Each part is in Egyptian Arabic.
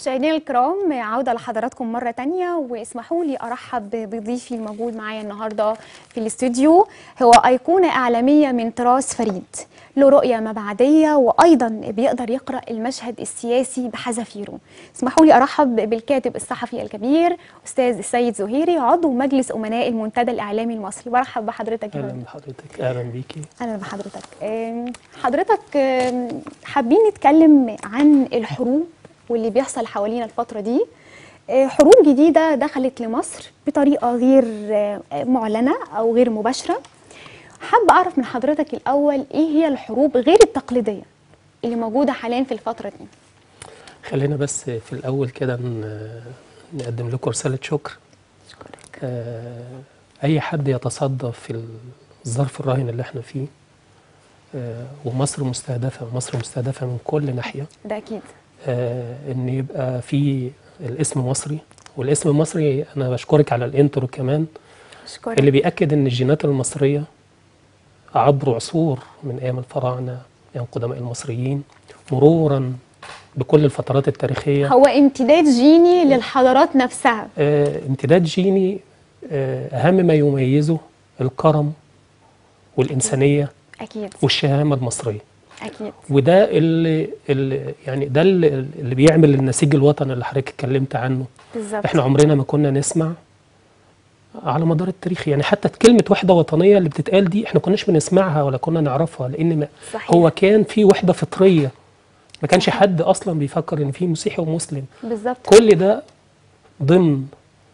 مشاهدينا الكرام عودة لحضراتكم مرة تانية واسمحوا لي أرحب بضيفي الموجود معايا النهاردة في الاستوديو هو أيقونة إعلامية من طراز فريد له رؤية مبعدية وأيضا بيقدر يقرأ المشهد السياسي بحذافيره اسمحوا لي أرحب بالكاتب الصحفي الكبير أستاذ السيد زهيري عضو مجلس أمناء المنتدى الإعلامي المصري برحب بحضرتك يا اهلا فندم. بحضرتك اهلا بيكي اهلا بحضرتك أم، حضرتك أم، حابين نتكلم عن الحروب واللي بيحصل حوالينا الفتره دي أه، حروب جديده دخلت لمصر بطريقه غير أه، معلنه او غير مباشره حابه اعرف من حضرتك الاول ايه هي الحروب غير التقليديه اللي موجوده حاليا في الفتره دي خلينا بس في الاول كده ن- نقدم لكم رساله شكر اشكرك آه، اي حد يتصدى في الظرف الراهن اللي احنا فيه آه، ومصر مستهدفه مصر مستهدفه من كل ناحيه ده اكيد آه، ان يبقى في الاسم مصري والاسم المصري انا بشكرك على الانترو كمان اشكرك اللي بيأكد ان الجينات المصريه عبر عصور من ايام الفراعنه ايام قدماء المصريين مرورا بكل الفترات التاريخيه هو امتداد جيني للحضارات نفسها آه، امتداد جيني آه، اهم ما يميزه الكرم والانسانيه اكيد والشهامه المصريه اكيد وده اللي, اللي يعني ده اللي, اللي بيعمل النسيج الوطني اللي حضرتك اتكلمت عنه بالظبط احنا عمرنا ما كنا نسمع على مدار التاريخ يعني حتى كلمه وحده وطنيه اللي بتتقال دي احنا كناش بنسمعها ولا كنا نعرفها لان ما صحيح. هو كان في وحده فطريه ما كانش حد اصلا بيفكر ان في مسيحي ومسلم بالظبط كل ده ضمن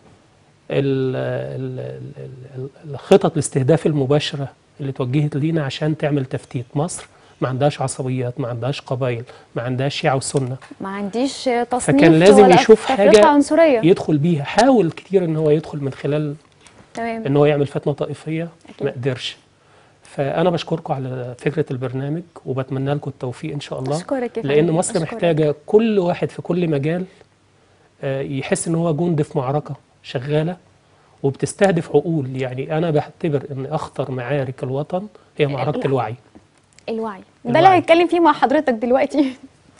ال- ال- ال- ال- الخطط الاستهداف المباشرة اللي توجهت لينا عشان تعمل تفتيت مصر ما عندهاش عصبيات ما عندهاش قبائل ما عندهاش شيعة وسنة ما عنديش تصنيف فكان لازم ولا يشوف تفرقة حاجة عنصرية يدخل بيها حاول كتير ان هو يدخل من خلال تمام ان هو يعمل فتنة طائفية أكيد. ما قدرش فانا بشكركم على فكرة البرنامج وبتمنى لكم التوفيق ان شاء الله أشكرك يا لان فندم، مصر أشكرك. محتاجه كل واحد في كل مجال آه، يحس ان هو جندي في معركه شغاله وبتستهدف عقول يعني انا بعتبر ان اخطر معارك الوطن هي معركه الوعي الوعي ده الوعي. اللي هنتكلم فيه مع حضرتك دلوقتي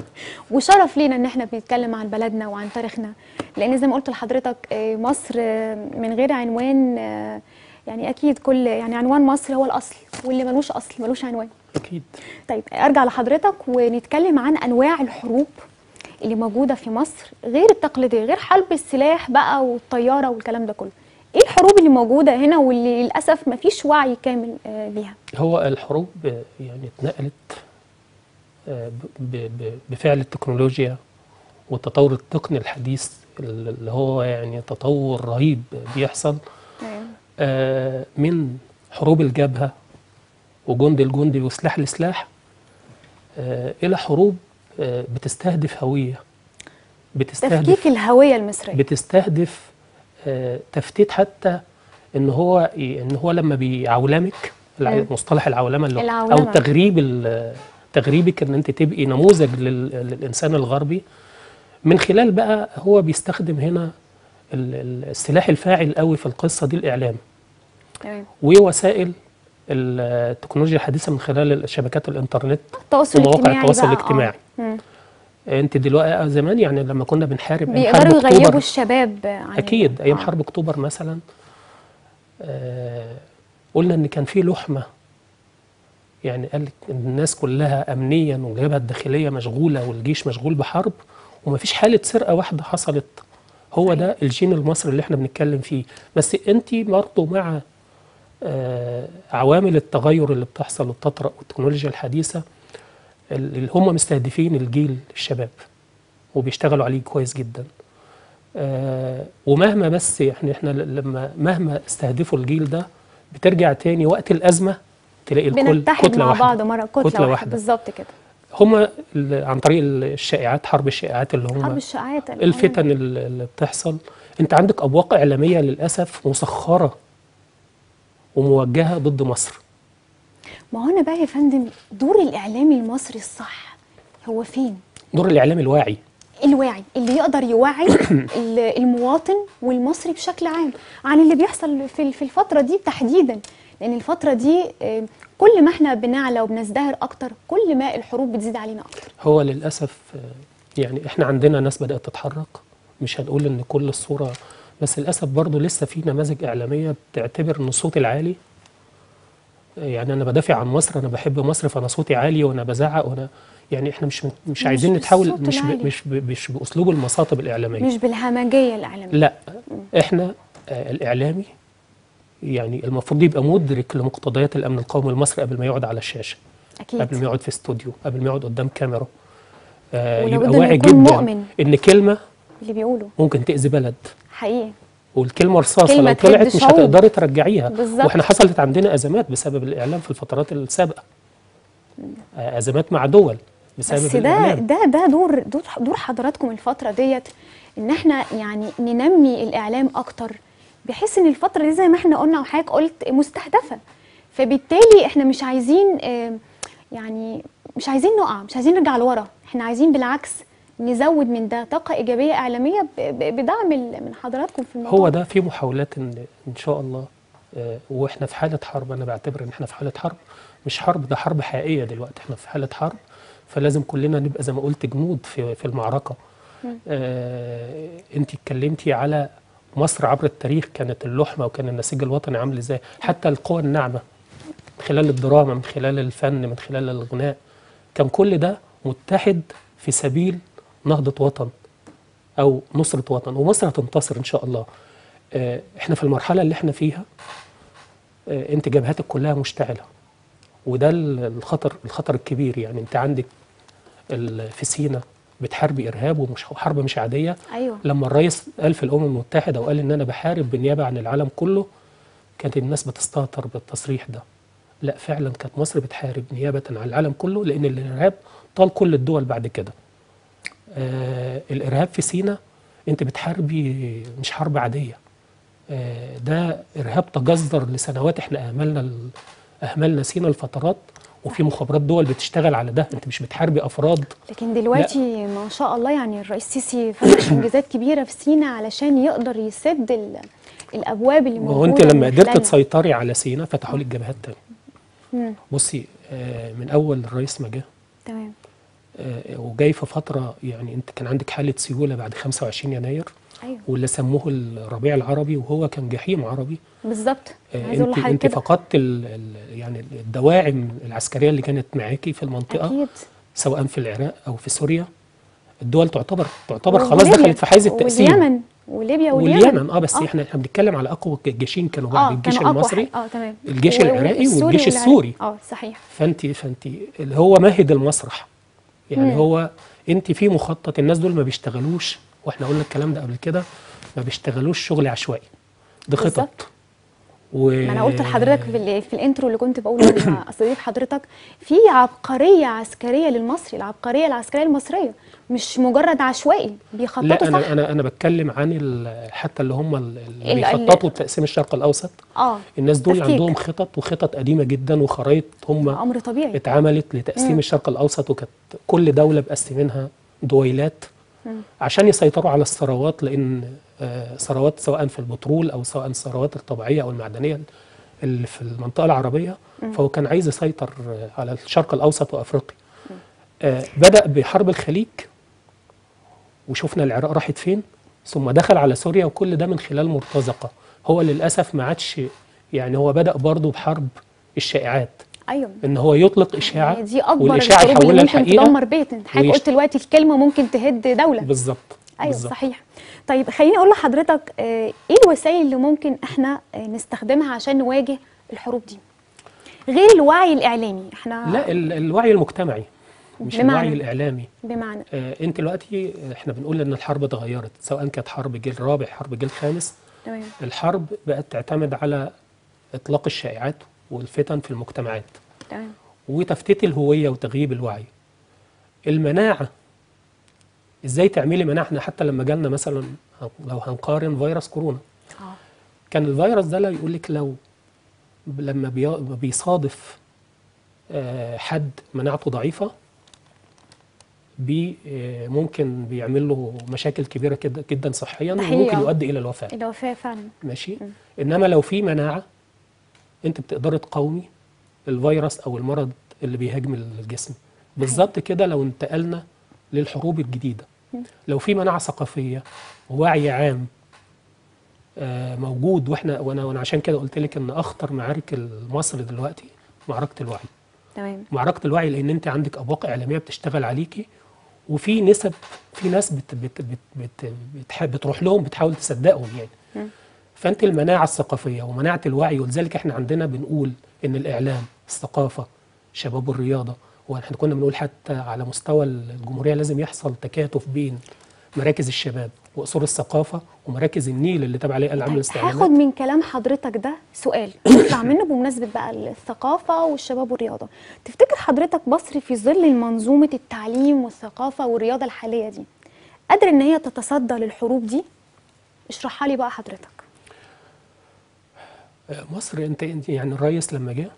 وشرف لينا ان احنا بنتكلم عن بلدنا وعن تاريخنا لان زي ما قلت لحضرتك آه، مصر آه، من غير عنوان آه، يعني اكيد كل يعني عنوان مصر هو الاصل واللي ملوش اصل ملوش عنوان اكيد طيب ارجع لحضرتك ونتكلم عن انواع الحروب اللي موجوده في مصر غير التقليديه غير حرب السلاح بقى والطياره والكلام ده كله ايه الحروب اللي موجوده هنا واللي للاسف مفيش وعي كامل آه، بيها هو الحروب آه، يعني اتنقلت آه، ب- ب- بفعل التكنولوجيا والتطور التقني الحديث اللي هو يعني تطور رهيب بيحصل تمام آه، من حروب الجبهة وجندي الجندي وسلاح لسلاح آه، إلى حروب آه، بتستهدف هوية بتستهدف تفكيك الهويه المصريه بتستهدف آه، تفتيت حتى ان هو ان هو لما بيعولمك الع- مم. مصطلح العولمه اللي هو- العولمة. او تغريب ال- تغريبك ان انت تبقي نموذج لل- للانسان الغربي من خلال بقى هو بيستخدم هنا ال- ال- السلاح الفاعل قوي في القصه دي الاعلام تمام ووسائل التكنولوجيا الحديثه من خلال شبكات الانترنت التواصل ومواقع الاجتماعي التواصل بقى، آه. الاجتماعي. مم. انت دلوقتي زمان يعني لما كنا بنحارب أيام بيقدروا حرب أكتوبر، يغيبوا الشباب عن اكيد ايام آه. حرب اكتوبر مثلا آه قلنا ان كان في لحمه يعني قال لك إن الناس كلها امنيا والجبهه الداخليه مشغوله والجيش مشغول بحرب ومفيش حاله سرقه واحده حصلت هو ده الجين المصري اللي احنا بنتكلم فيه بس انت برضه مع آه عوامل التغير اللي بتحصل وبتطرأ والتكنولوجيا الحديثه اللي هم مستهدفين الجيل الشباب وبيشتغلوا عليه كويس جدا آه ومهما بس يعني احنا ل- لما مهما استهدفوا الجيل ده بترجع تاني وقت الازمه تلاقي الكل بنتحد كتله مع واحده بعض مره كتله, كتلة واحده واحدة. بالظبط كده هم عن طريق الشائعات حرب الشائعات اللي حرب هم الشائعات الفتن ال- اللي بتحصل انت عندك ابواق اعلاميه للاسف مسخره وموجهه ضد مصر ما هو هنا بقى يا فندم دور الاعلامي المصري الصح هو فين دور الاعلام الواعي الواعي اللي يقدر يوعي ال- المواطن والمصري بشكل عام عن اللي بيحصل في في الفتره دي تحديدا لان الفتره دي آه، كل ما احنا بنعلى وبنزدهر اكتر كل ما الحروب بتزيد علينا اكتر هو للاسف آه، يعني احنا عندنا ناس بدات تتحرك مش هنقول ان كل الصوره بس للاسف برضه لسه في نماذج اعلاميه بتعتبر ان الصوت العالي يعني انا بدافع عن مصر انا بحب مصر فانا صوتي عالي وانا بزعق وانا يعني احنا مش مش مش عايزين نتحول بالصوت مش ب العالي. مش ب مش باسلوب المصاطب الاعلاميه مش بالهمجيه الاعلاميه لا احنا آه الاعلامي يعني المفروض يبقى مدرك لمقتضيات الامن القومي المصري قبل ما يقعد على الشاشه قبل ما اكيد يقعد في استوديو قبل ما يقعد قدام كاميرا آه ولابد يبقى إنه واعي يكون جدا مؤمن. ان كلمه اللي بيقولوا ممكن تاذي بلد حقيقي والكلمه رصاصه كلمة لو طلعت تهد مش شعوب. هتقدري ترجعيها بالظبط. واحنا حصلت عندنا ازمات بسبب الاعلام في الفترات السابقه آه، ازمات مع دول بسبب بس ده الاعلام ده ده دور دور دور حضراتكم الفتره ديت ان احنا يعني ننمي الاعلام اكتر بحيث ان الفتره دي زي ما احنا قلنا وحضرتك قلت مستهدفه فبالتالي احنا مش عايزين آه، يعني مش عايزين نقع مش عايزين نرجع لورا احنا عايزين بالعكس نزود من ده طاقه ايجابيه اعلاميه ب- ب- بدعم ال- من حضراتكم في الموضوع هو ده في محاولات ان ان شاء الله آه، واحنا في حاله حرب انا بعتبر ان احنا في حاله حرب مش حرب ده حرب حقيقيه دلوقتي احنا في حاله حرب فلازم كلنا نبقى زي ما قلت جنود في في المعركه آه انت اتكلمتي على مصر عبر التاريخ كانت اللحمه وكان النسيج الوطني عامل ازاي حتى القوى الناعمه من خلال الدراما من خلال الفن من خلال الغناء كان كل ده متحد في سبيل نهضه وطن او نصره وطن ومصر هتنتصر ان شاء الله آه، احنا في المرحله اللي احنا فيها آه، انت جبهاتك كلها مشتعله وده ال- الخطر الخطر الكبير يعني انت عندك ال- في سينا بتحاربي ارهاب ومش حرب مش عاديه ايوه لما الرئيس قال في الامم المتحده وقال ان انا بحارب بالنيابه عن العالم كله كانت الناس بتستهتر بالتصريح ده لا فعلا كانت مصر بتحارب نيابه عن العالم كله لان الارهاب طال كل الدول بعد كده آه الارهاب في سينا انت بتحاربي مش حرب عاديه آه ده ارهاب تجذر لسنوات احنا اهملنا ال- اهملنا سينا لفترات وفي مخابرات دول بتشتغل على ده انت مش بتحاربي افراد لكن دلوقتي ما شاء الله يعني الرئيس السيسي فتح انجازات كبيره في سينا علشان يقدر يسد ال- الابواب اللي ما موجوده هو انت لما من قدرت خلالنا. تسيطري على سينا فتحوا لك جبهات تانية مم. بصي آه، من اول الرئيس ما جه تمام آه، وجاي في فتره يعني انت كان عندك حاله سيوله بعد 25 يناير ايوه واللي سموه الربيع العربي وهو كان جحيم عربي بالظبط آه، عايزه اقول انت لحضرتك انت كده فقدت ال ال يعني الدواعم العسكريه اللي كانت معاكي في المنطقه اكيد سواء في العراق او في سوريا الدول تعتبر تعتبر خلاص وليبيا. دخلت في حيز التقسيم واليمن وليبيا واليمن واليمن اه بس احنا احنا بنتكلم على اقوى جيشين كانوا بعد اه الجيش كانوا أقوى المصري حاجة. اه تمام الجيش و- العراقي والسوري والجيش والعراقي. السوري اه صحيح فانت فانت اللي هو مهد المسرح يعني مم. هو انت في مخطط الناس دول ما بيشتغلوش واحنا قلنا الكلام ده قبل كده ما بيشتغلوش شغل عشوائي ده خطط بالظبط. و... ما انا قلت لحضرتك في, ال- في الانترو اللي كنت بقوله مع استضيف حضرتك في عبقريه عسكريه للمصري العبقريه العسكريه المصريه مش مجرد عشوائي بيخططوا لا صح انا انا انا بتكلم عن ال- حتى اللي هم ال- اللي ال- ال- بيخططوا لتقسيم الشرق الاوسط اه الناس دول تفكيك. عندهم خطط وخطط قديمه جدا وخرايط هم امر طبيعي اتعملت لتقسيم مم. الشرق الاوسط وكانت كل دوله مقسمينها دويلات مم. عشان يسيطروا على الثروات لان آه، ثروات سواء في البترول او سواء الثروات الطبيعيه او المعدنيه اللي في المنطقه العربيه فهو كان عايز يسيطر آه، على الشرق الاوسط وافريقيا آه، بدا بحرب الخليج وشفنا العراق راحت فين ثم دخل على سوريا وكل ده من خلال مرتزقه هو للاسف ما عادش يعني هو بدا برضه بحرب الشائعات ايوه ان هو يطلق اشاعه يعني دي اكبر والاشاعه الحروب اللي يحولها ممكن الحقيقه تدمر بيت انت حضرتك ويش- قلت دلوقتي الكلمه ممكن تهد دوله بالظبط ايوه بالظبط. صحيح طيب خليني اقول لحضرتك آه، ايه الوسائل اللي ممكن احنا آه، نستخدمها عشان نواجه الحروب دي غير الوعي الاعلامي احنا لا ال- الوعي المجتمعي مش بمعنى؟ الوعي الاعلامي بمعنى آه انت دلوقتي احنا بنقول ان الحرب اتغيرت سواء كانت حرب جيل رابع حرب جيل خامس تمام الحرب بقت تعتمد على اطلاق الشائعات والفتن في المجتمعات تمام وتفتيت الهويه وتغييب الوعي المناعه ازاي تعملي مناعه احنا حتى لما جالنا مثلا لو هنقارن فيروس كورونا اه كان الفيروس ده لا يقول لك لو لما بي- بيصادف آه، حد مناعته ضعيفه بي آه، ممكن بيعمل له مشاكل كبيره كده جدا صحيا ده حقيقي، وممكن آه. يؤدي الى الوفاه الوفاه فعلا ماشي انما لو في مناعه انت بتقدر تقاومي الفيروس او المرض اللي بيهاجم الجسم بالظبط كده لو انتقلنا للحروب الجديده لو في مناعه ثقافيه ووعي عام آه، موجود واحنا وانا وانا عشان كده قلت لك ان اخطر معارك مصر دلوقتي معركه الوعي تمام معركه الوعي لان انت عندك ابواق اعلاميه بتشتغل عليكي وفي نسب في ناس بت بت بت بت بتح- بتروح لهم بتحاول تصدقهم يعني فانت المناعه الثقافيه ومناعه الوعي ولذلك احنا عندنا بنقول ان الاعلام الثقافه شباب الرياضه واحنا كنا بنقول حتى على مستوى الجمهوريه لازم يحصل تكاتف بين مراكز الشباب واصول الثقافه ومراكز النيل اللي تابعه لها العام طيب للاستعلامات هاخد من كلام حضرتك ده سؤال نطلع منه بمناسبه بقى الثقافه والشباب والرياضه تفتكر حضرتك مصر في ظل منظومه التعليم والثقافه والرياضه الحاليه دي قادره ان هي تتصدى للحروب دي اشرحها لي بقى حضرتك آه، مصر انت انت يعني الرئيس لما جه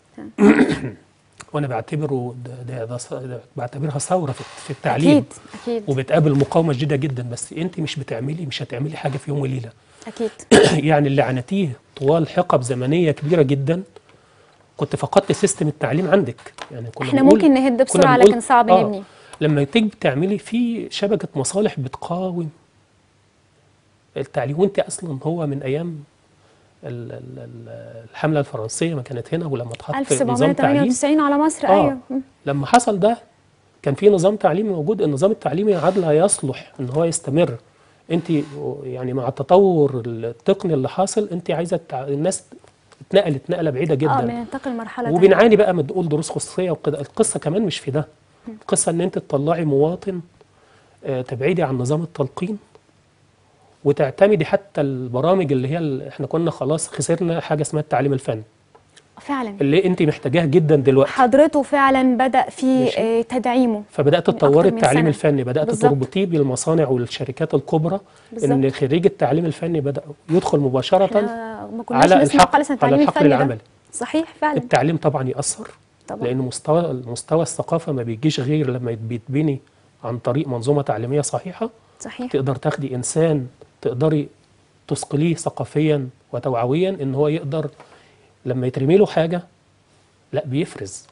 وانا بعتبره ده, ده, ده, ص- ده بعتبرها ثوره في, في التعليم اكيد اكيد وبتقابل مقاومه شديده جدا بس انت مش بتعملي مش هتعملي حاجه في يوم وليله اكيد يعني اللي عانتيه طوال حقب زمنيه كبيره جدا كنت فقدت سيستم التعليم عندك يعني كنا احنا بنقول- ممكن نهد كنا بسرعه بنقول- لكن صعب آه، نبني لما تيجي بتعملي في شبكه مصالح بتقاوم التعليم وانت اصلا هو من ايام ال- ال- ال- الحمله الفرنسيه ما كانت هنا ولما اتحط نظام تعليم 1798 على مصر آه. ايوه مم. لما حصل ده كان في نظام تعليمي موجود النظام التعليمي عاد لا يصلح ان هو يستمر انت يعني مع التطور التقني اللي حاصل انت عايزه التع... الناس اتنقلت نقله بعيده اه جدا بننتقل مرحله تانية. وبنعاني بقى من نقول دروس خصوصيه وكده القصه كمان مش في ده القصه ان انت تطلعي مواطن آه، تبعدي عن نظام التلقين وتعتمدي حتى البرامج اللي هي ال- احنا كنا خلاص خسرنا حاجه اسمها التعليم الفني فعلا اللي انت محتاجاها جدا دلوقتي حضرته فعلا بدا في ماشي. آه، تدعيمه فبدات من أكتر تطوري من التعليم سنة. الفني بدات بالظبط. تربطيه بالمصانع والشركات الكبرى بالظبط. ان خريج التعليم الفني بدا يدخل مباشره احنا ما كناش على نسمع الحق خالص عن على التعليم الحقل الفني ده العملي صحيح فعلا التعليم طبعا ياثر طبعا لان مستوى مستوى الثقافه ما بيجيش غير لما بيتبني عن طريق منظومه تعليميه صحيحه صحيح تقدر تاخدي انسان تقدري تثقليه ثقافيا وتوعويا ان هو يقدر لما يترمي له حاجه لا بيفرز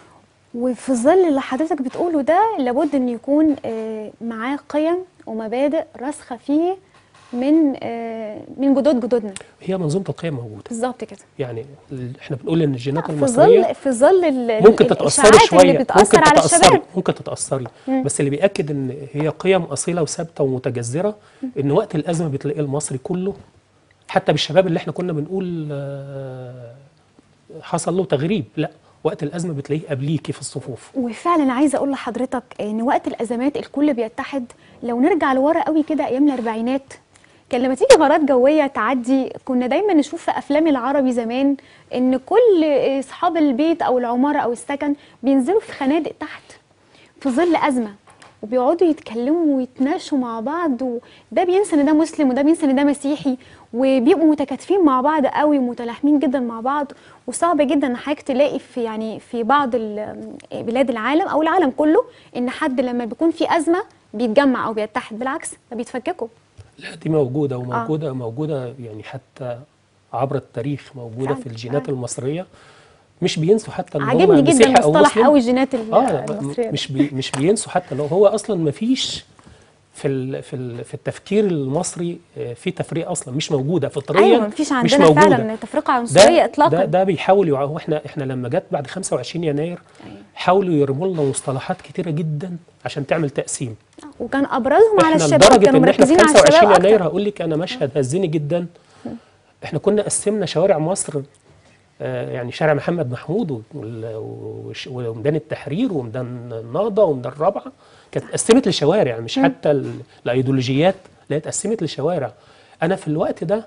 وفي ظل اللي حضرتك بتقوله ده لابد ان يكون آه، معاه قيم ومبادئ راسخه فيه من آه، من جدود جدودنا هي منظومه القيم موجوده بالظبط كده يعني ال- احنا بنقول ان الجينات في المصريه ظل في ظل ال- ممكن ال- تتاثري الإشاعات شويه اللي بتاثر ممكن على تتاثري الشباب ممكن تتاثري مم. بس اللي بياكد ان هي قيم اصيله وثابته ومتجذره ان وقت الازمه بتلاقي المصري كله حتى بالشباب اللي احنا كنا بنقول آه، حصل له تغريب لا وقت الازمه بتلاقيه قبليكي في الصفوف وفعلا عايزه اقول لحضرتك ان وقت الازمات الكل بيتحد لو نرجع لورا قوي كده ايام الاربعينات كان لما تيجي غارات جويه تعدي كنا دايما نشوف في افلام العربي زمان ان كل اصحاب البيت او العماره او السكن بينزلوا في خنادق تحت في ظل ازمه وبيقعدوا يتكلموا ويتناقشوا مع بعض وده بينسى ان ده مسلم وده بينسى ان ده مسيحي وبيبقوا متكاتفين مع بعض قوي ومتلاحمين جدا مع بعض وصعب جدا ان حضرتك تلاقي في يعني في بعض ال- بلاد العالم او العالم كله ان حد لما بيكون في ازمه بيتجمع او بيتحد بالعكس ده بيتفككوا لا دي موجوده وموجوده آه. موجوده يعني حتى عبر التاريخ موجوده فعلا، في الجينات فعلا. المصريه مش بينسوا حتى ان هم عاجبني جدا مسيحي او مصطلح مسلم قوي جينات ال- اه لا، المصريه ده. مش بي مش بينسوا حتى لو هو اصلا ما فيش في ال في ال في التفكير المصري آه، في تفرقه اصلا مش موجوده فطريا ايوه مفيش مش عندنا موجودة. فعلا تفرقه عنصريه ده اطلاقا ده, ده بيحاول يوع- هو احنا احنا لما جت بعد 25 يناير حاولوا يرموا لنا مصطلحات كتيره جدا عشان تعمل تقسيم وكان ابرزهم على احنا الشباب لدرجه كانوا ان احنا في مركزين على 25 الشباب يناير اكتر هقول لك انا مشهد هزني جدا احنا كنا قسمنا شوارع مصر آه، يعني شارع محمد محمود وال- وش- وميدان التحرير وميدان النهضه وميدان الرابعه كانت اتقسمت لشوارع مش حتى ال- الايديولوجيات لا اتقسمت لشوارع انا في الوقت ده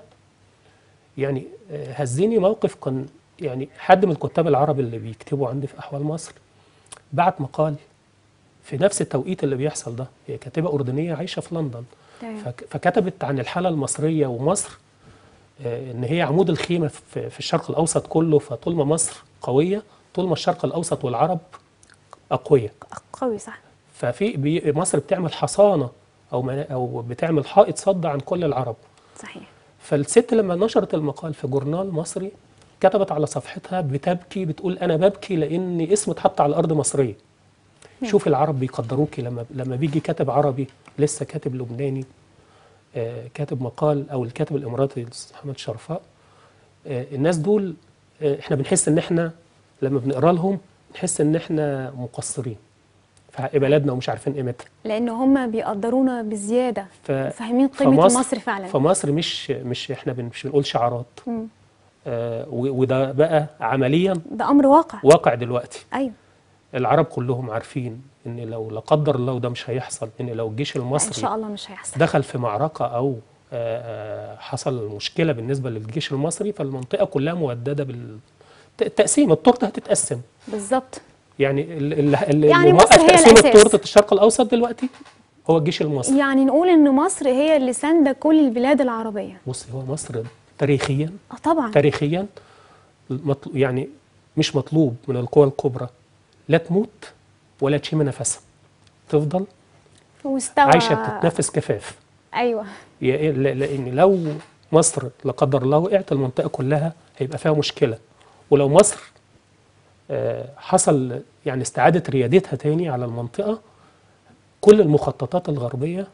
يعني آه، هزني موقف كان يعني حد من الكتاب العرب اللي بيكتبوا عندي في احوال مصر بعت مقال في نفس التوقيت اللي بيحصل ده هي كاتبه اردنيه عايشه في لندن تمام. فك- فكتبت عن الحاله المصريه ومصر آه، ان هي عمود الخيمه في في الشرق الاوسط كله فطول ما مصر قويه طول ما الشرق الاوسط والعرب اقوياء قوي صح ففي بي- مصر بتعمل حصانه او منا- او بتعمل حائط صد عن كل العرب صحيح فالست لما نشرت المقال في جورنال مصري كتبت على صفحتها بتبكي بتقول انا ببكي لان اسمي اتحط على الارض مصريه شوف العرب بيقدروكي لما لما بيجي كاتب عربي لسه كاتب لبناني آه، كاتب مقال او الكاتب الاماراتي الأستاذ محمد شرفاء آه، الناس دول آه، احنا بنحس ان احنا لما بنقرا لهم نحس ان احنا مقصرين في حق بلدنا ومش عارفين قيمتها لان هم بيقدرونا بزياده ف- فاهمين قيمه فمصر- مصر فعلا فمصر مش مش احنا بن- مش بنقول شعارات مم. آه، و- وده بقى عمليا ده امر واقع واقع دلوقتي ايوه العرب كلهم عارفين ان لو لا قدر الله وده مش هيحصل ان لو الجيش ان المصري شاء الله مش هيحصل دخل في معركة أو آه، آه، حصل مشكلة بالنسبة للجيش المصري فالمنطقة كلها مهددة بالتقسيم التورتة هتتقسم بالظبط يعني ال- ال- اللي يعني موقف مصر هي تقسيم الأساس. التورتة الشرق الأوسط دلوقتي هو الجيش المصري يعني نقول ان مصر هي اللي ساندة كل البلاد العربيه بص هو مصر تاريخيا اه طبعا تاريخيا مطلو يعني مش مطلوب من القوى الكبرى لا تموت ولا تشم نفسها تفضل في مستوى عايشة بتتنفس كفاف ايوه يا- ل- لان لو مصر لا قدر الله وقعت المنطقه كلها هيبقى فيها مشكله ولو مصر آه، حصل يعني استعاده ريادتها تاني على المنطقه كل المخططات الغربيه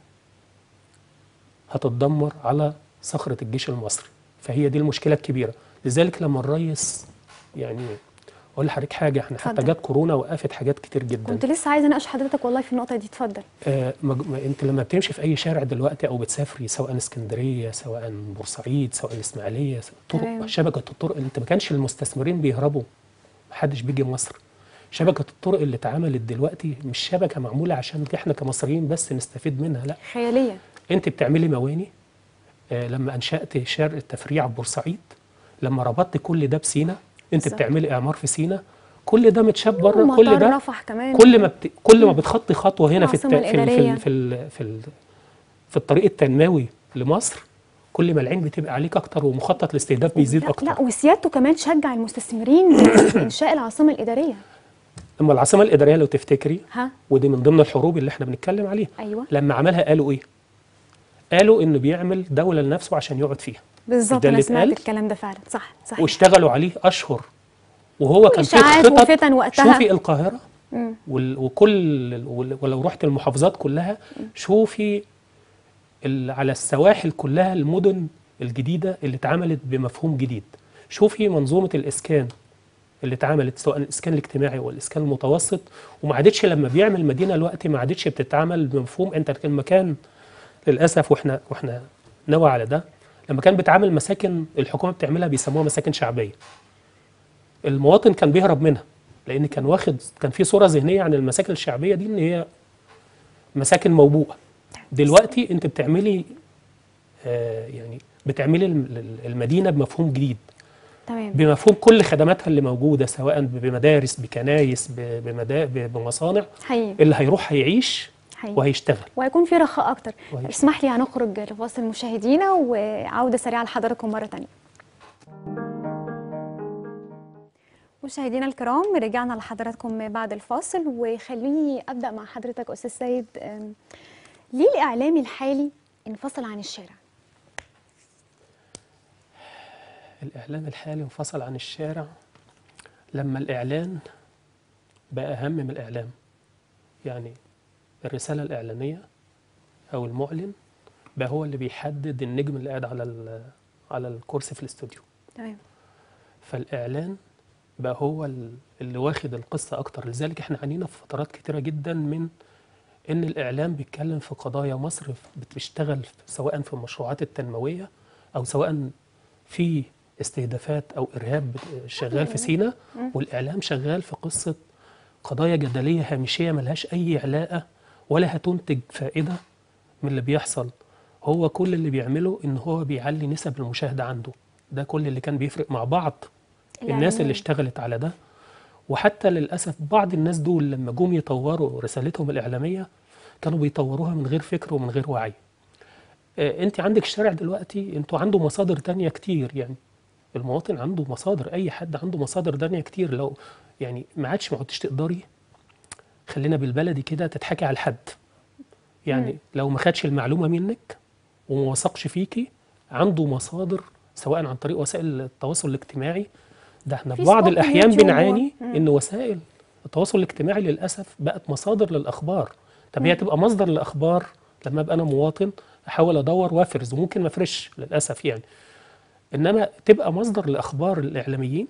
هتتدمر على صخره الجيش المصري فهي دي المشكله الكبيره لذلك لما الرئيس يعني اقول لحضرتك حاجه احنا حتى اتفضل. جت كورونا وقفت حاجات كتير جدا كنت لسه عايزه اناقش حضرتك والله في النقطه دي اتفضل آه، مج- ما انت لما بتمشي في اي شارع دلوقتي او بتسافري سواء اسكندريه سواء بورسعيد سواء الاسماعيليه سواء تمام. طرق شبكه الطرق انت ما كانش المستثمرين بيهربوا محدش بيجي مصر شبكه الطرق اللي اتعملت دلوقتي مش شبكه معموله عشان احنا كمصريين بس نستفيد منها لا خياليه انت بتعملي مواني آه، لما انشات شارع التفريع في بورسعيد لما ربطت كل ده بسينا انت بالظبط. بتعملي اعمار في سينا كل ده متشاف بره كل ومطار ده رفح كمان كل ما بت... كل ما بتخطي خطوه هنا في الت... العاصمة في ال... في الإدارية. ال... في ال... في, ال... في الطريق التنموي لمصر كل ما العين بتبقى عليك اكتر ومخطط الاستهداف بيزيد لا, اكتر لا وسيادته كمان شجع المستثمرين بانشاء العاصمه الاداريه لما العاصمه الاداريه لو تفتكري ها ودي من ضمن الحروب اللي احنا بنتكلم عليها ايوه لما عملها قالوا ايه قالوا انه بيعمل دوله لنفسه عشان يقعد فيها بالظبط ده انا اللي سمعت اتقال؟ الكلام ده فعلا صح صح واشتغلوا عليه اشهر وهو كان في وإشاعات خطط وفتن وقتها. شوفي القاهره مم. وال- وكل وال- ولو رحت المحافظات كلها شوفي ال- على السواحل كلها المدن الجديده اللي اتعملت بمفهوم جديد شوفي منظومه الاسكان اللي اتعملت سواء الاسكان الاجتماعي او الاسكان المتوسط وما عادتش لما بيعمل مدينه دلوقتي ما عادتش بتتعمل بمفهوم انت المكان للاسف واحنا واحنا نوى على ده لما كان بتعمل مساكن الحكومه بتعملها بيسموها مساكن شعبيه المواطن كان بيهرب منها لان كان واخد كان في صوره ذهنيه عن المساكن الشعبيه دي ان هي مساكن موبوءه دلوقتي انت بتعملي آه يعني بتعملي الم- المدينه بمفهوم جديد تمام بمفهوم كل خدماتها اللي موجوده سواء بمدارس بكنايس ب- بمدا ب- بمصانع حقيقي اللي هيروح هيعيش حقيقي وهيشتغل وهيكون في رخاء اكتر وهيشتغل. اسمح لي هنخرج لفاصل مشاهدينا وعوده سريعه لحضراتكم مره تانية مشاهدينا الكرام رجعنا لحضراتكم بعد الفاصل وخليني ابدا مع حضرتك استاذ سيد أم، ليه الاعلامي الحالي انفصل عن الشارع الإعلام الحالي انفصل عن الشارع لما الإعلان بقى أهم من الإعلام يعني الرسالة الإعلانية أو المعلن بقى هو اللي بيحدد النجم اللي قاعد على ال- على الكرسي في الاستوديو تمام فالإعلان بقى هو ال- اللي واخد القصة أكتر لذلك إحنا عانينا في فترات كتيرة جدا من إن الإعلام بيتكلم في قضايا مصر بتشتغل سواء في المشروعات التنموية أو سواء في استهدافات أو إرهاب بت- شغال في سينا والإعلام شغال في قصة قضايا جدلية هامشية ملهاش أي علاقة ولا هتنتج فائدة من اللي بيحصل هو كل اللي بيعمله إن هو بيعلي نسب المشاهدة عنده ده كل اللي كان بيفرق مع بعض الناس الإعلاميين. اللي اشتغلت على ده وحتى للأسف بعض الناس دول لما جم يطوروا رسالتهم الإعلامية كانوا بيطوروها من غير فكر ومن غير وعي آه، انت عندك الشارع دلوقتي انتوا عنده مصادر تانية كتير يعني المواطن عنده مصادر اي حد عنده مصادر تانية كتير لو يعني ما عادش ما عدتش تقدري خلينا بالبلدي كده تضحكي على الحد يعني لو ما خدش المعلومه منك وما وثقش فيكي عنده مصادر سواء عن طريق وسائل التواصل الاجتماعي ده احنا في فيسبوك بعض الاحيان ويوتيوب و- بنعاني مم. ان وسائل التواصل الاجتماعي للاسف بقت مصادر للاخبار طب هي تبقى مصدر للاخبار لما ابقى انا مواطن احاول ادور وافرز وممكن ما افرش للاسف يعني انما تبقى مصدر لاخبار الاعلاميين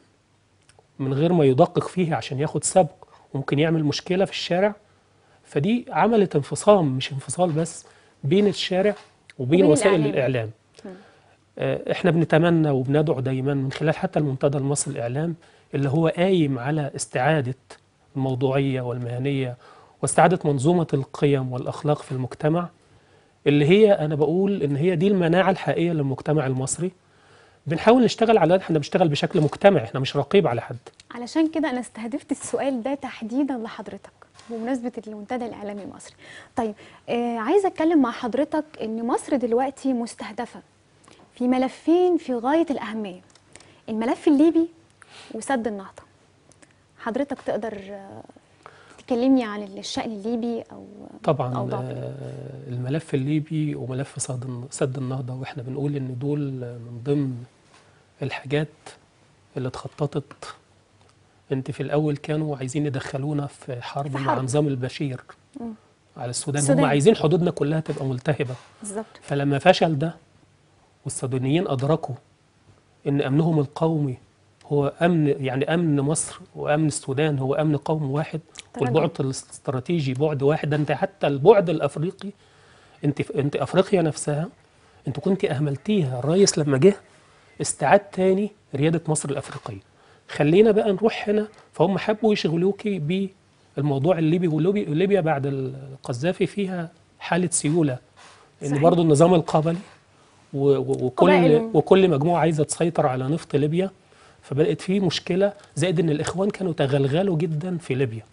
من غير ما يدقق فيها عشان ياخد سبق وممكن يعمل مشكله في الشارع فدي عملت انفصام مش انفصال بس بين الشارع وبين وبين وسائل الإعلام. الاعلام مم. آه، احنا بنتمنى وبندعو دايما من خلال حتى المنتدى المصري الاعلام اللي هو قايم على استعاده الموضوعيه والمهنيه واستعاده منظومه القيم والاخلاق في المجتمع اللي هي انا بقول ان هي دي المناعه الحقيقيه للمجتمع المصري بنحاول نشتغل على ده احنا بنشتغل بشكل مجتمعي احنا مش رقيب على حد علشان كده انا استهدفت السؤال ده تحديدا لحضرتك بمناسبه المنتدى الاعلامي المصري طيب آه عايزه اتكلم مع حضرتك ان مصر دلوقتي مستهدفه في ملفين في غايه الاهميه الملف الليبي وسد النهضه حضرتك تقدر آه، تكلمني عن الشأن الليبي او طبعا أوضاع آه، الملف الليبي وملف سد سد النهضه واحنا بنقول ان دول من ضمن الحاجات اللي اتخططت انت في الاول كانوا عايزين يدخلونا في حرب في مع حرب. نظام البشير مم. على السودان, السودان. هم عايزين حدودنا كلها تبقى ملتهبه بالظبط فلما فشل ده والسودانيين ادركوا ان امنهم القومي هو امن يعني امن مصر وامن السودان هو امن قوم واحد تراجع. والبعد الاستراتيجي بعد واحد ده انت حتى البعد الافريقي انت انت افريقيا نفسها انت كنت اهملتيها الرئيس لما جه استعاد تاني رياده مصر الافريقيه خلينا بقى نروح هنا فهم حبوا يشغلوكي بالموضوع الليبي وليبي- وليبيا بعد القذافي فيها حاله سيوله ان صحيح. برضو النظام القبلي و- و- وكل قبائل. وكل مجموعه عايزه تسيطر على نفط ليبيا فبقت في مشكله زائد ان الاخوان كانوا تغلغلوا جدا في ليبيا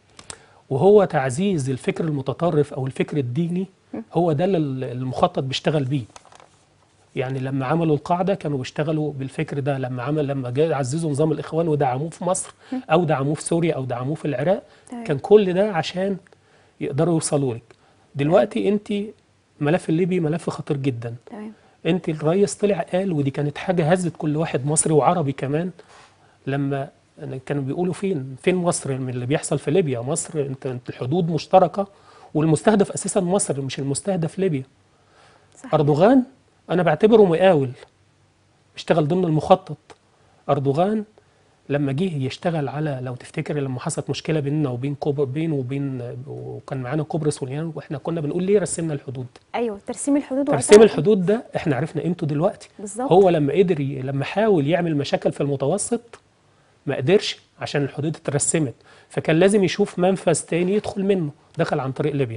وهو تعزيز الفكر المتطرف او الفكر الديني هو ده اللي المخطط بيشتغل بيه يعني لما عملوا القاعده كانوا بيشتغلوا بالفكر ده لما عمل لما جا عززوا نظام الاخوان ودعموه في مصر او دعموه في سوريا او دعموه في العراق تمام. كان كل ده عشان يقدروا يوصلوا لك دلوقتي انت ملف الليبي ملف خطير جدا تمام انت الرئيس طلع قال ودي كانت حاجه هزت كل واحد مصري وعربي كمان لما كانوا بيقولوا فين فين مصر من اللي بيحصل في ليبيا مصر انت, انت الحدود مشتركه والمستهدف اساسا مصر مش المستهدف ليبيا صحيح. اردوغان انا بعتبره مقاول بيشتغل ضمن المخطط اردوغان لما جه يشتغل على لو تفتكر لما حصلت مشكله بيننا وبين كوبر بينه وبين وكان معانا قبرص واليونان واحنا كنا بنقول ليه رسمنا الحدود ايوه ترسيم الحدود ترسيم وقتها. الحدود ده احنا عرفنا قيمته دلوقتي بالظبط هو لما قدر ي... لما حاول يعمل مشاكل في المتوسط ما قدرش عشان الحدود اترسمت فكان لازم يشوف منفذ تاني يدخل منه دخل عن طريق ليبيا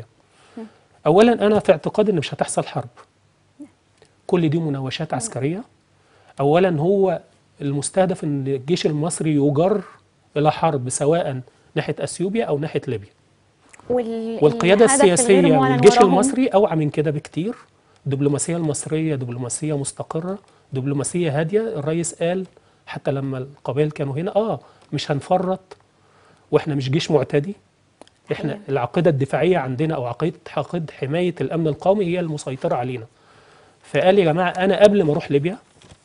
اولا انا في اعتقادي ان مش هتحصل حرب كل دي مناوشات عسكريه اولا هو المستهدف ان الجيش المصري يجر الى حرب سواء ناحيه اثيوبيا او ناحيه ليبيا وال... والقيادة الهدف الغير السياسية معلن والجيش وراهم المصري أوعى من كده بكتير الدبلوماسية المصرية دبلوماسية مستقرة دبلوماسية هادية الرئيس قال حتى لما القبائل كانوا هنا آه مش هنفرط وإحنا مش جيش معتدي إحنا حقيقة. العقيدة الدفاعية عندنا أو عقيدة عقيدة حماية الأمن القومي هي المسيطرة علينا فقال يا جماعة أنا قبل ما أروح ليبيا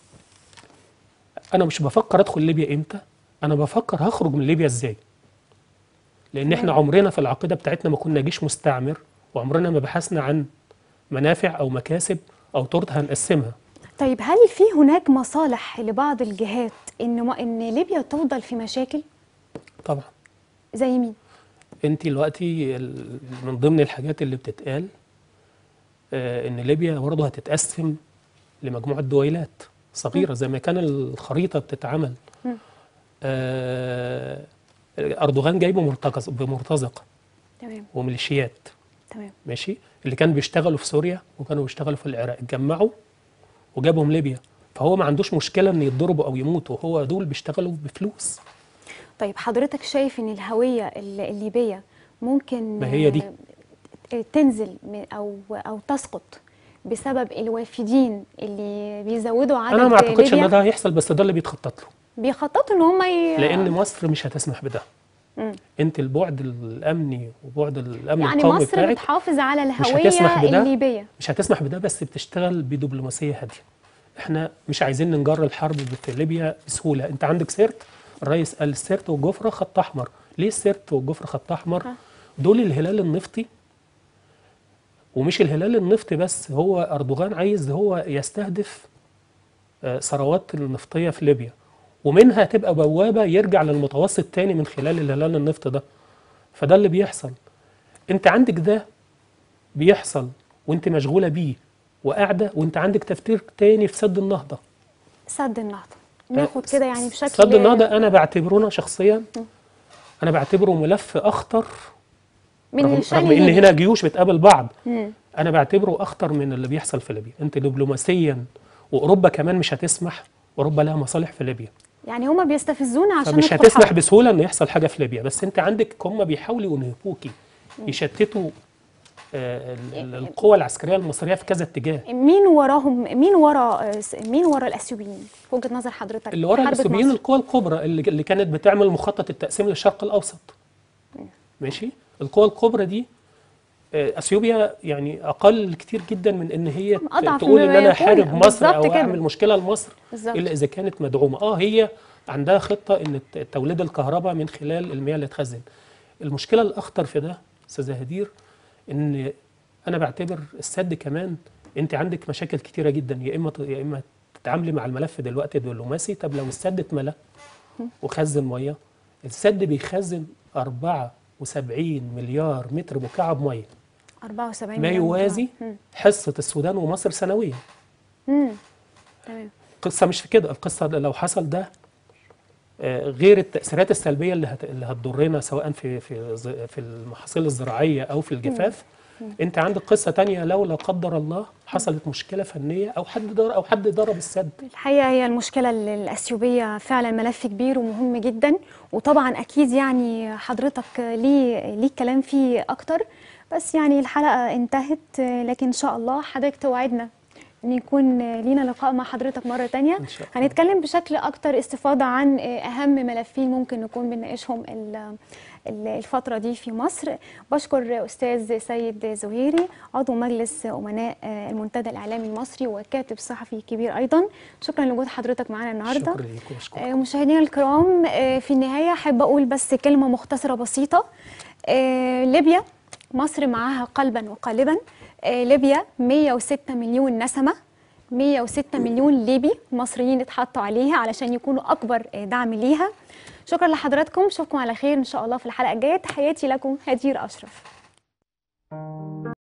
أنا مش بفكر أدخل ليبيا إمتى أنا بفكر هخرج من ليبيا إزاي لان احنا تمام. عمرنا في العقيده بتاعتنا ما كنا جيش مستعمر وعمرنا ما بحثنا عن منافع او مكاسب او تورته هنقسمها طيب هل في هناك مصالح لبعض الجهات ان ما ان ليبيا تفضل في مشاكل طبعا زي مين انت دلوقتي ال- من ضمن الحاجات اللي بتتقال آه ان ليبيا برضه هتتقسم لمجموعه دويلات صغيره زي ما كان الخريطه بتتعمل مم. آه اردوغان جايبه مرتزق بمرتزقه تمام وميليشيات تمام ماشي اللي كانوا بيشتغلوا في سوريا وكانوا بيشتغلوا في العراق اتجمعوا وجابهم ليبيا فهو ما عندوش مشكله ان يتضربوا او يموتوا هو دول بيشتغلوا بفلوس طيب حضرتك شايف ان الهويه ال- الليبيه ممكن ما هي دي. آه، تنزل من- او او تسقط بسبب الوافدين اللي بيزودوا عدد انا ما اعتقدش ان ليبيا ده هيحصل بس ده اللي بيتخطط له بيخططوا ان هم ي... لان مصر مش هتسمح بده مم. انت البعد الامني وبعد الامن يعني القومي مصر بتاعك بتحافظ على هتسمح الهويه بده. الليبيه مش هتسمح بده بس بتشتغل بدبلوماسيه هاديه احنا مش عايزين نجر الحرب في ليبيا بسهوله انت عندك سيرت الرئيس قال السيرت والجفره خط احمر ليه السرت والجفر خط احمر ها. دول الهلال النفطي ومش الهلال النفطي بس هو اردوغان عايز هو يستهدف آه، ثروات النفطيه في ليبيا ومنها تبقى بوابه يرجع للمتوسط تاني من خلال الهلال النفط ده فده اللي بيحصل انت عندك ده بيحصل وانت مشغوله بيه وقاعده وانت عندك تفكير تاني في سد النهضه سد النهضه ناخد كده يعني بشكل سد النهضه انا بعتبرونه شخصيا انا بعتبره ملف اخطر من رغم, الشأن رغم ان الليبي. هنا جيوش بتقابل بعض مم. انا بعتبره اخطر من اللي بيحصل في ليبيا انت دبلوماسيا واوروبا كمان مش هتسمح اوروبا لها مصالح في ليبيا يعني هما بيستفزونا عشان فمش ندخل هتسمح حرب. بسهوله ان يحصل حاجه في ليبيا بس انت عندك هم بيحاولوا ينهكوكي يشتتوا آه، ال- ال- القوى العسكريه المصريه في كذا اتجاه مين وراهم مين ورا آه، س- مين ورا الاثيوبيين في وجهه نظر حضرتك اللي ورا حرب الاثيوبيين مصر. القوى الكبرى اللي, اللي كانت بتعمل مخطط التقسيم للشرق الاوسط ماشي القوى الكبرى دي آه، اثيوبيا يعني اقل كتير جدا من ان هي ت- أضعف تقول ان مما انا يكون. احارب مصر بالظبط او كده. اعمل مشكله لمصر بالظبط. الا اذا كانت مدعومه اه هي عندها خطه ان ت- توليد الكهرباء من خلال المياه اللي تخزن المشكله الاخطر في ده استاذه هدير ان انا بعتبر السد كمان انت عندك مشاكل كتيره جدا يا اما ت- يا اما تتعاملي مع الملف دلوقتي دبلوماسي طب لو السد اتملى وخزن ميه السد بيخزن 74 مليار متر مكعب ميه 74 ما مليون يوازي مم. حصه السودان ومصر سنويا مم. تمام القصه مش في كده القصه ده لو حصل ده آه، غير التاثيرات السلبيه اللي هت... اللي هتضرنا سواء في في ز- في المحاصيل الزراعيه او في الجفاف انت عندك قصه تانية لو لا قدر الله حصلت مشكله فنيه او حد ضر او حد ضرب السد الحقيقة هي المشكلة ال- الأثيوبية فعلا ملف كبير ومهم جدا وطبعا أكيد يعني حضرتك ليه ليه كلام فيه أكتر بس يعني الحلقة انتهت لكن إن شاء الله حضرتك توعدنا إن يكون لينا لقاء مع حضرتك مرة تانية إن شاء الله. هنتكلم بشكل أكتر استفاضة عن أهم ملفين ممكن نكون بنناقشهم ال- ال- الفترة دي في مصر بشكر أستاذ سيد زهيري عضو مجلس أمناء المنتدى الإعلامي المصري وكاتب صحفي كبير أيضا شكرا لوجود حضرتك معنا النهاردة شكرا ليكم واشكركم آه، مشاهدينا الكرام آه، في النهاية أحب أقول بس كلمة مختصرة بسيطة آه، ليبيا مصر معاها قلبا وقالبا آه، ليبيا 106 مليون نسمة 106 مليون ليبي مصريين اتحطوا عليها علشان يكونوا أكبر آه، دعم ليها شكرا لحضراتكم اشوفكم على خير إن شاء الله في الحلقة الجاية تحياتي لكم هدير أشرف